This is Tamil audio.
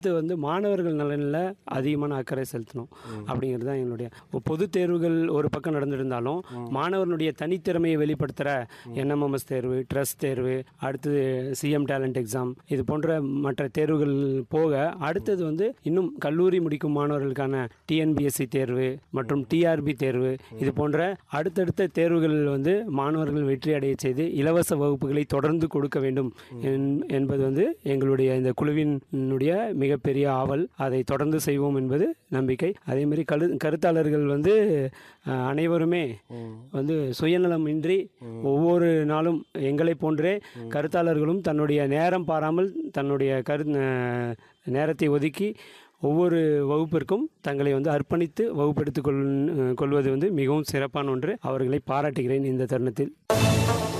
இது வந்து மாணவர்கள் நலனில் அதிகமான அக்கறை செலுத்தணும் அப்படிங்கிறது தான் எங்களுடைய பொது தேர்வுகள் ஒரு பக்கம் நடந்திருந்தாலும் மாணவர்களுடைய தனித்திறமையை வெளிப்படுத்துகிற என்எம்எம்எஸ் தேர்வு ட்ரஸ்ட் தேர்வு அடுத்தது சிஎம் டேலண்ட் எக்ஸாம் இது போன்ற மற்ற தேர்வுகள் போக அடுத்தது வந்து இன்னும் கல்லூரி முடிக்கும் மாணவர்களுக்கான டிஎன்பிஎஸ்சி தேர்வு மற்றும் டிஆர்பி தேர்வு இது போன்ற அடுத்தடுத்த தேர்வுகள் வந்து மாணவர்கள் வெற்றி அடைய செய்து இலவச வகுப்புகளை தொடர்ந்து கொடுக்க வேண்டும் என்- என்பது வந்து எங்களுடைய இந்த குழுவினுடைய மிகப்பெரிய ஆவல் அதை தொடர்ந்து செய்வோம் என்பது நம்பிக்கை அதே மாதிரி கரு கருத்தாளர்கள் வந்து அஹ், அனைவருமே வந்து சுயநலமின்றி ஒவ்வொரு நாளும் எங்களை போன்றே கருத்தாளர்களும் தன்னுடைய நேரம் பாராமல் தன்னுடைய கரு அஹ், நேரத்தை ஒதுக்கி ஒவ்வொரு வகுப்பிற்கும் தங்களை வந்து அர்ப்பணித்து வகுப்பெடுத்துக் கொள் கொள்வது வந்து மிகவும் சிறப்பான ஒன்று அவர்களை பாராட்டுகிறேன் இந்த தருணத்தில்